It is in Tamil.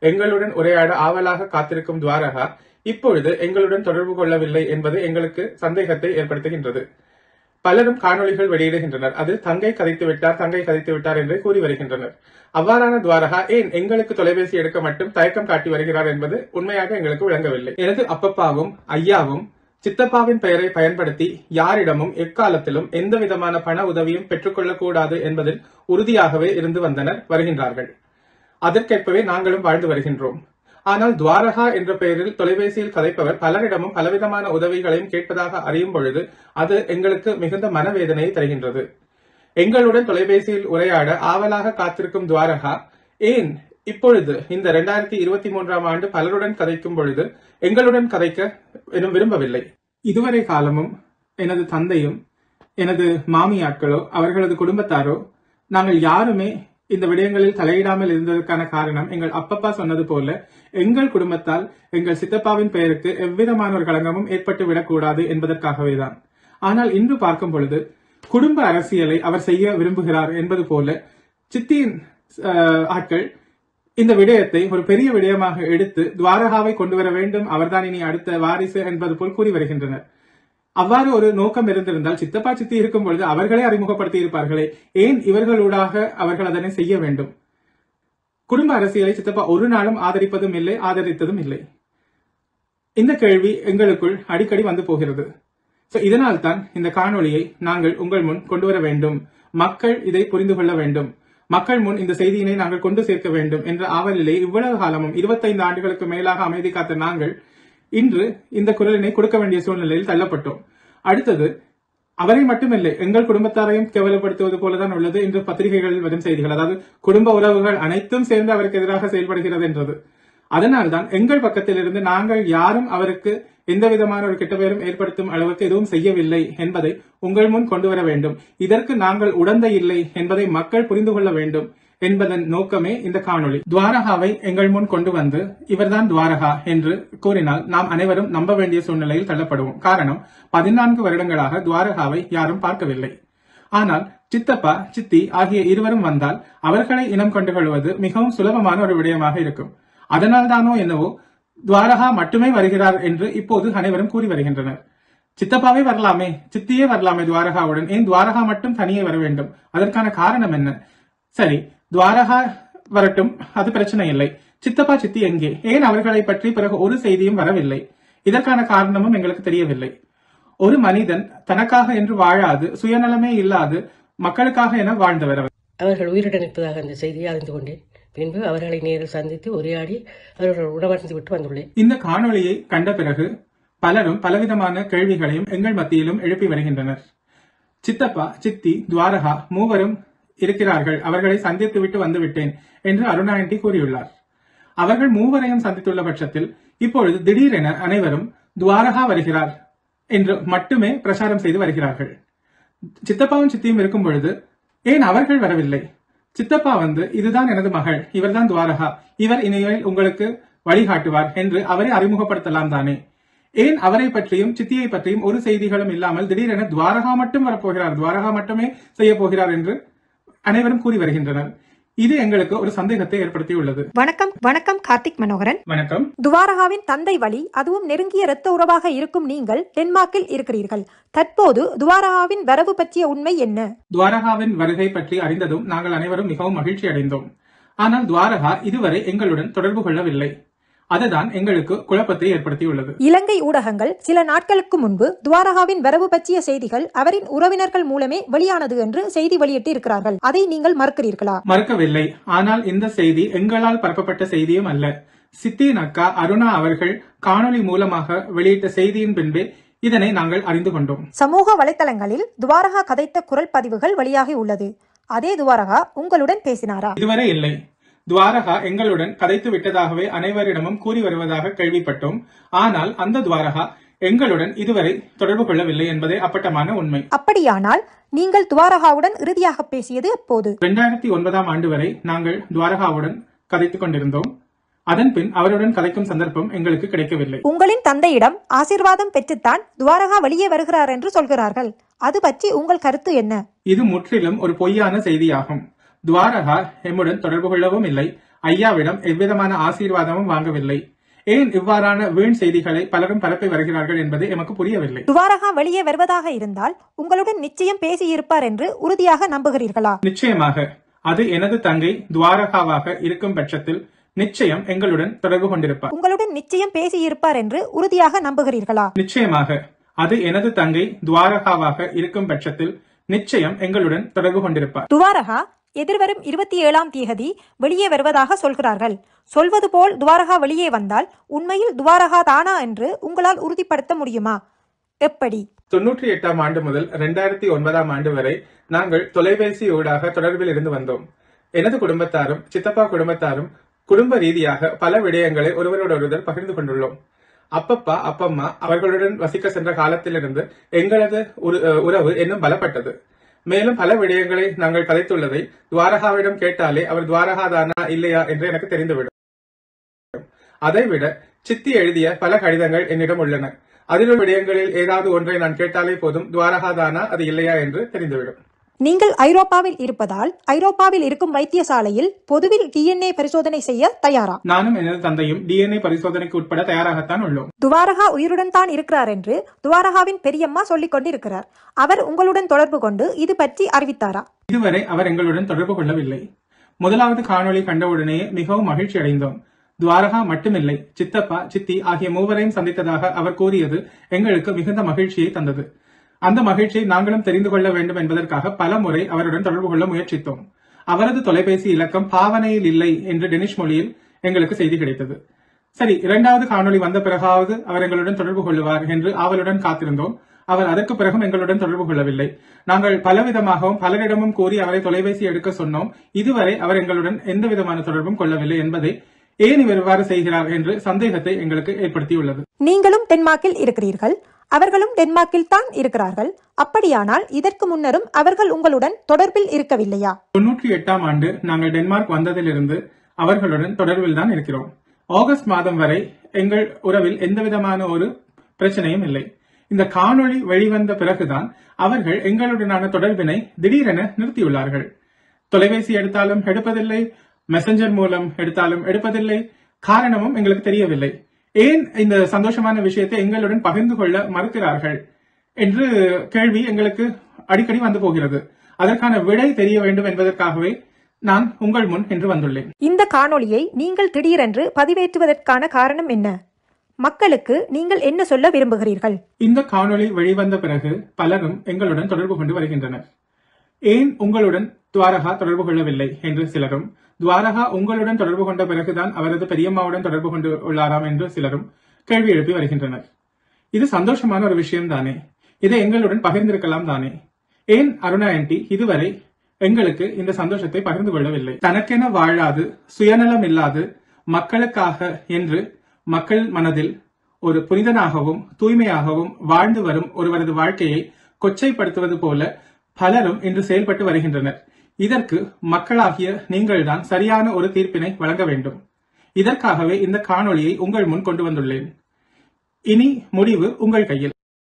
எங்களுடன் உரையாட ஆவலாக காத்திருக்கும் துவாரகா இப்பொழுது எங்களுடன் தொடர்பு கொள்ளவில்லை என்பது எங்களுக்கு சந்தேகத்தை ஏற்படுத்துகின்றது பலரும் காணொளிகள் வெளியிடுகின்றனர் அதில் தங்கை கதைத்து விட்டார் தங்கை கதைத்து விட்டார் என்று கூறி வருகின்றனர் அவ்வாறான துவாரகா ஏன் எங்களுக்கு தொலைபேசி எடுக்க மட்டும் தயக்கம் காட்டி வருகிறார் என்பது உண்மையாக எங்களுக்கு விளங்கவில்லை எனது அப்பப்பாவும் ஐயாவும் சித்தப்பாவின் பெயரை பயன்படுத்தி யாரிடமும் எக்காலத்திலும் எந்த விதமான பண உதவியும் பெற்றுக்கொள்ளக் கூடாது என்பதில் உறுதியாகவே இருந்து வந்தனர் வருகின்றார்கள் அதற்கேற்பவே நாங்களும் வாழ்ந்து வருகின்றோம் ஆனால் துவாரகா என்ற பெயரில் தொலைபேசியில் கதைப்பவர் பலரிடமும் பலவிதமான உதவிகளையும் கேட்பதாக அறியும் பொழுது அது எங்களுக்கு மிகுந்த மனவேதனையை தருகின்றது எங்களுடன் தொலைபேசியில் உரையாட ஆவலாக காத்திருக்கும் துவாரகா ஏன் இப்பொழுது இந்த இரண்டாயிரத்தி இருபத்தி மூன்றாம் ஆண்டு பலருடன் கதைக்கும் பொழுது எங்களுடன் கதைக்க எனும் விரும்பவில்லை இதுவரை காலமும் எனது தந்தையும் எனது மாமியாட்களோ அவர்களது குடும்பத்தாரோ நாங்கள் யாருமே இந்த விடயங்களில் தலையிடாமல் இருந்ததற்கான காரணம் எங்கள் அப்பப்பா சொன்னது போல எங்கள் குடும்பத்தால் எங்கள் சித்தப்பாவின் பெயருக்கு எவ்விதமான ஒரு களங்கமும் ஏற்பட்டு விடக்கூடாது என்பதற்காகவேதான் ஆனால் இன்று பார்க்கும் பொழுது குடும்ப அரசியலை அவர் செய்ய விரும்புகிறார் என்பது போல சித்தியின் அஹ், ஆட்கள் இந்த விடயத்தை ஒரு பெரிய விடயமாக எடுத்து துவாரகாவை கொண்டு வர வேண்டும் அவர்தான் இனி அடுத்த வாரிசு என்பது போல் கூறி வருகின்றனர் அவ்வாறு ஒரு நோக்கம் இருந்திருந்தால் சித்தப்பா சித்தி இருக்கும் பொழுது அவர்களே அறிமுகப்படுத்தி இருப்பார்களே ஏன் இவர்களூடாக அவர்கள் அதனை செய்ய வேண்டும் குடும்ப அரசியலை சித்தப்பா ஒரு நாளும் ஆதரிப்பதும் இல்லை ஆதரித்ததும் இல்லை இந்த கேள்வி எங்களுக்குள் அடிக்கடி வந்து போகிறது சோ இதனால் தான் இந்த காணொளியை நாங்கள் உங்கள் முன் கொண்டு வர வேண்டும் மக்கள் இதை புரிந்து கொள்ள வேண்டும் மக்கள் முன் இந்த செய்தியினை நாங்கள் கொண்டு சேர்க்க வேண்டும் என்ற ஆவலிலே இவ்வளவு காலமும் 25 ஆண்டுகளுக்கு மேலாக அமைதி காத்த நாங்கள் இன்று இந்த குரலினை கொடுக்க வேண்டிய சூழ்நிலையில் தள்ளப்பட்டோம் அடுத்தது அவரை மட்டுமில்லை எங்கள் குடும்பத்தாரையும் கேவலப்படுத்துவது போலதான் உள்ளது இன்று பத்திரிகைகளில் வரும் செய்திகள் அதாவது குடும்ப உறவுகள் அனைத்தும் சேர்ந்து அவருக்கு எதிராக செயல்படுகிறது என்றது அதனால்தான் எங்கள் பக்கத்திலிருந்து நாங்கள் யாரும் அவருக்கு எந்த விதமான ஒரு கெட்ட பெயரும் ஏற்படுத்தும் அளவுக்கு எதுவும் செய்யவில்லை என்பதை உங்கள் முன் கொண்டு வர வேண்டும் இதற்கு நாங்கள் உடந்தை இல்லை என்பதை மக்கள் புரிந்து கொள்ள வேண்டும் என்பதன் நோக்கமே இந்த காணொளி துவாரகாவை எங்கள் முன் கொண்டு வந்து இவர்தான் துவாரகா என்று கூறினால் நாம் அனைவரும் நம்ப வேண்டிய சூழ்நிலையில் தள்ளப்படுவோம் காரணம் பதினான்கு வருடங்களாக துவாரகாவை யாரும் பார்க்கவில்லை ஆனால் சித்தப்பா சித்தி ஆகிய இருவரும் வந்தால் அவர்களை இனம் கண்டு கொள்வது மிகவும் சுலபமான ஒரு விடயமாக இருக்கும் அதனால்தானோ என்னவோ துவாரகா மட்டுமே வருகிறார் என்று இப்போது அனைவரும் கூறி வருகின்றனர் சித்தப்பாவே வரலாமே சித்தியே வரலாமே துவாரகாவுடன் ஏன் துவாரகா மட்டும் தனியே வர வேண்டும் அதற்கான காரணம் என்ன சரி துவாரகா வரட்டும் அது பிரச்சனை இல்லை சித்தப்பா சித்தி எங்கே ஏன் அவர்களை பற்றி பிறகு ஒரு செய்தியும் வரவில்லை இதற்கான காரணமும் எங்களுக்கு தெரியவில்லை ஒரு மனிதன் தனக்காக என்று வாழாது சுயநலமே இல்லாது மக்களுக்காக என வாழ்ந்தவர் அவர் அவர்கள் உயிருடன் இருப்பதாக அந்த செய்தியை அறிந்து கொண்டேன் பின்பு அவர்களை நேரில் சந்தித்து உரையாடி அவர்கள் உணவருந்து விட்டு வந்துள்ளேன் இந்த காணொளியை கண்ட பிறகு பலரும் பலவிதமான கேள்விகளையும் எங்கள் மத்தியிலும் எழுப்பி வருகின்றனர் சித்தப்பா சித்தி துவாரகா மூவரும் இருக்கிறார்கள் அவர்களை சந்தித்து விட்டு வந்து விட்டேன் என்று அருணா ஆண்டி கூறியுள்ளார் அவர்கள் மூவரையும் சந்தித்துள்ள பட்சத்தில் இப்பொழுது திடீரென அனைவரும் துவாரகா வருகிறார் என்று மட்டுமே பிரச்சாரம் செய்து வருகிறார்கள் சித்தப்பாவும் சித்தியும் இருக்கும் பொழுது ஏன் அவர்கள் வரவில்லை சித்தப்பா வந்து இதுதான் எனது மகள் இவர்தான் துவாரகா இவர் இனிமேல் உங்களுக்கு வழிகாட்டுவார் என்று அவரை அறிமுகப்படுத்தலாம் தானே ஏன் அவரை பற்றியும் சித்தியை பற்றியும் ஒரு செய்திகளும் இல்லாமல் திடீரென துவாரகா மட்டும் வரப்போகிறார் துவாரகா மட்டுமே செய்ய போகிறார் என்று அனைவரும் கூறி வருகின்றனர் இது எங்களுக்கு ஒரு சந்தேகத்தை ஏற்படுத்தியுள்ளது வணக்கம் வணக்கம் கார்த்திக் மனோகரன் வணக்கம் துவாரகாவின் தந்தை வழி அதுவும் நெருங்கிய இரத்த உறவாக இருக்கும் நீங்கள் டென்மார்க்கில் இருக்கிறீர்கள் தற்போது துவாரகாவின் வரவு பற்றிய உண்மை என்ன துவாரகாவின் வருகை பற்றி அறிந்ததும் நாங்கள் அனைவரும் மிகவும் மகிழ்ச்சி அடைந்தோம் ஆனால் துவாரகா இதுவரை எங்களுடன் தொடர்பு கொள்ளவில்லை அதுதான் எங்களுக்கு குழப்பத்தை ஏற்படுத்தியுள்ளது இலங்கை ஊடகங்கள் சில நாட்களுக்கு முன்பு துவாரகாவின் வரவு பற்றிய செய்திகள் அவரின் உறவினர்கள் மூலமே வெளியானது என்று செய்தி வெளியிட்டு இருக்கிறார்கள் அதை நீங்கள் மறுக்கிறீர்களா மறுக்கவில்லை ஆனால் இந்த செய்தி எங்களால் பரப்பப்பட்ட செய்தியும் அல்ல சித்தியின் அக்கா அருணா அவர்கள் காணொளி மூலமாக வெளியிட்ட செய்தியின் பின்பே இதனை நாங்கள் அறிந்து கொண்டோம் சமூக வலைத்தளங்களில் துவாரகா கதைத்த குரல் பதிவுகள் வெளியாகி உள்ளது அதே துவாரகா உங்களுடன் பேசினாரா இதுவரை இல்லை துவாரகா எங்களுடன் கதைத்து விட்டதாகவே அனைவரிடமும் கூறி வருவதாக கேள்விப்பட்டோம் ஆனால் அந்த துவாரகா எங்களுடன் இதுவரை தொடர்பு கொள்ளவில்லை என்பதே அப்பட்டமான உண்மை அப்படியானால் நீங்கள் துவாரகாவுடன் இறுதியாக பேசியது எப்போது இரண்டாயிரத்தி ஒன்பதாம் ஆண்டு வரை நாங்கள் துவாரகாவுடன் கதைத்துக் கொண்டிருந்தோம் அதன் பின் அவருடன் கதைக்கும் சந்தர்ப்பம் எங்களுக்கு கிடைக்கவில்லை உங்களின் தந்தையிடம் ஆசீர்வாதம் பெற்றுத்தான் துவாரகா வெளியே வருகிறார் என்று சொல்கிறார்கள் அது பற்றி உங்கள் கருத்து என்ன இது முற்றிலும் ஒரு பொய்யான செய்தியாகும் துவாரகா எம்முடன் தொடர்பு கொள்ளவும் இல்லை ஐயாவிடம் எவ்விதமான ஆசீர்வாதமும் வாங்கவில்லை ஏன் இவ்வாறான வீண் செய்திகளை பலரும் பரப்பி வருகிறார்கள் என்பது எமக்கு புரியவில்லை துவாரகா வெளியே வருவதாக இருந்தால் உங்களுடன் நிச்சயம் பேசியிருப்பார் என்று உறுதியாக நம்புகிறீர்களா நிச்சயமாக அது எனது தங்கை துவாரகாவாக இருக்கும் பட்சத்தில் நிச்சயம் எங்களுடன் தொடர்பு கொண்டிருப்பார் உங்களுடன் நிச்சயம் பேசியிருப்பார் என்று உறுதியாக நம்புகிறீர்களா நிச்சயமாக அது எனது தங்கை துவாரகாவாக இருக்கும் பட்சத்தில் நிச்சயம் எங்களுடன் தொடர்பு கொண்டிருப்பார் துவாரகா எதிர்வரும் இருபத்தி ஏழாம் தேதி வெளியே வருவதாக சொல்கிறார்கள் சொல்வது போல் துவாரகா வெளியே வந்தால் உண்மையில் துவாரகா தானா என்று உங்களால் உறுதிப்படுத்த முடியுமா எப்படி தொன்னூற்றி எட்டாம் ஆண்டு முதல் இரண்டாயிரத்தி ஒன்பதாம் ஆண்டு வரை நாங்கள் தொலைபேசி ஊடாக தொடர்பில் இருந்து வந்தோம் எனது குடும்பத்தாரும் சித்தப்பா குடும்பத்தாரும் குடும்ப ரீதியாக பல விடயங்களை ஒருவரோடொருவர் பகிர்ந்து கொண்டுள்ளோம் அப்பப்பா அப்பம்மா அவர்களுடன் வசிக்க சென்ற காலத்திலிருந்து எங்களது உரு- அஹ் உறவு இன்னும் பலப்பட்டது மேலும் பல விடயங்களை நாங்கள் கதைத்துள்ளதை துவாரகாவிடம் கேட்டாலே அவர் துவாரகாதானா இல்லையா என்று எனக்கு தெரிந்துவிடும் அதைவிட சித்தி எழுதிய பல கடிதங்கள் என்னிடம் உள்ளன அதிலும் விடயங்களில் ஏதாவது ஒன்றை நான் கேட்டாலே போதும் துவாரகாதானா அது இல்லையா என்று தெரிந்துவிடும் நீங்கள் ஐரோப்பாவில் இருப்பதால் ஐரோப்பாவில் இருக்கும் வைத்தியசாலையில் பொதுவில் டிஎன்ஏ பரிசோதனை செய்ய தயாரா நானும் எனது தந்தையும் டிஎன்ஏ பரிசோதனைக்கு உட்பட தயாராகத்தான் உள்ளோம் துவாரகா உயிருடன் தான் இருக்கிறார் என்று துவாரகாவின் பெரியம்மா சொல்லிக் கொண்டிருக்கிறார் அவர் உங்களுடன் தொடர்பு கொண்டு இது பற்றி அறிவித்தாரா இதுவரை அவர் எங்களுடன் தொடர்பு கொள்ளவில்லை முதலாவது காணொளி கண்டவுடனே மிகவும் மகிழ்ச்சி அடைந்தோம் துவாரகா மட்டுமில்லை சித்தப்பா சித்தி ஆகிய மூவரையும் சந்தித்ததாக அவர் கூறியது எங்களுக்கு மிகுந்த மகிழ்ச்சியை தந்தது அந்த மகிழ்ச்சியை நாங்களும் தெரிந்து கொள்ள வேண்டும் என்பதற்காக பல முறை அவருடன் தொடர்பு கொள்ள முயற்சித்தோம் அவரது தொலைபேசி இலக்கம் பாவனையில் இல்லை என்று டெனிஷ் மொழியில் எங்களுக்கு செய்தி கிடைத்தது சரி இரண்டாவது காணொளி வந்த பிறகாவது அவர் எங்களுடன் தொடர்பு கொள்ளுவார் என்று ஆவலுடன் காத்திருந்தோம் அவர் அதற்கு பிறகும் எங்களுடன் தொடர்பு கொள்ளவில்லை நாங்கள் பலவிதமாகவும் பலரிடமும் கூறி அவரை தொலைபேசி எடுக்க சொன்னோம் இதுவரை அவர் எங்களுடன் எந்த விதமான தொடர்பும் கொள்ளவில்லை என்பதை ஏன் இவர் இவ்வாறு செய்கிறார் என்று சந்தேகத்தை எங்களுக்கு ஏற்படுத்தியுள்ளது நீங்களும் டென்மார்க்கில் இருக்கிறீர்கள் அவர்களும் டென்மார்க்கில் தான் இருக்கிறார்கள் அப்படியானால் இதற்கு முன்னரும் அவர்கள் உங்களுடன் தொடர்பில் இருக்கவில்லையா தொன்னூற்றி எட்டாம் ஆண்டு நாங்கள் டென்மார்க் வந்ததிலிருந்து அவர்களுடன் தொடர்பில் தான் இருக்கிறோம் ஆகஸ்ட் மாதம் வரை எங்கள் உறவில் எந்தவிதமான ஒரு பிரச்சனையும் இல்லை இந்த காணொளி வெளிவந்த பிறகுதான் அவர்கள் எங்களுடனான தொடர்பினை திடீரென நிறுத்தியுள்ளார்கள் தொலைபேசி எடுத்தாலும் எடுப்பதில்லை மெசஞ்சர் மூலம் எடுத்தாலும் எடுப்பதில்லை காரணமும் எங்களுக்கு தெரியவில்லை ஏன் இந்த சந்தோஷமான விஷயத்தை எங்களுடன் பகிர்ந்து கொள்ள மறுக்கிறார்கள் என்று கேள்வி எங்களுக்கு அடிக்கடி வந்து போகிறது அதற்கான விடை தெரிய வேண்டும் என்பதற்காகவே நான் உங்கள் முன் என்று வந்துள்ளேன் இந்த காணொளியை நீங்கள் திடீரென்று பதிவேற்றுவதற்கான காரணம் என்ன மக்களுக்கு நீங்கள் என்ன சொல்ல விரும்புகிறீர்கள் இந்த காணொளி வெளிவந்த பிறகு பலரும் எங்களுடன் தொடர்பு கொண்டு வருகின்றனர் ஏன் உங்களுடன் துவாரகா தொடர்பு கொள்ளவில்லை என்று சிலரும் துவாரகா உங்களுடன் தொடர்பு கொண்ட பிறகுதான் அவரது பெரியம்மாவுடன் தொடர்பு கொண்டு உள்ளாராம் என்று சிலரும் கேள்வி எழுப்பி வருகின்றனர் இது சந்தோஷமான ஒரு விஷயம் தானே இதை எங்களுடன் பகிர்ந்திருக்கலாம் தானே ஏன் அருணா ஆன்டி இதுவரை எங்களுக்கு இந்த சந்தோஷத்தை பகிர்ந்து கொள்ளவில்லை தனக்கென வாழாது சுயநலம் இல்லாது மக்களுக்காக என்று மக்கள் மனதில் ஒரு புனிதனாகவும் தூய்மையாகவும் வாழ்ந்து வரும் ஒருவரது வாழ்க்கையை கொச்சைப்படுத்துவது போல பலரும் இன்று செயல்பட்டு வருகின்றனர் இதற்கு மக்களாகிய நீங்கள்தான் சரியான ஒரு தீர்ப்பினை வழங்க வேண்டும் இதற்காகவே இந்த காணொளியை உங்கள் முன் கொண்டு வந்துள்ளேன் இனி முடிவு உங்கள் கையில்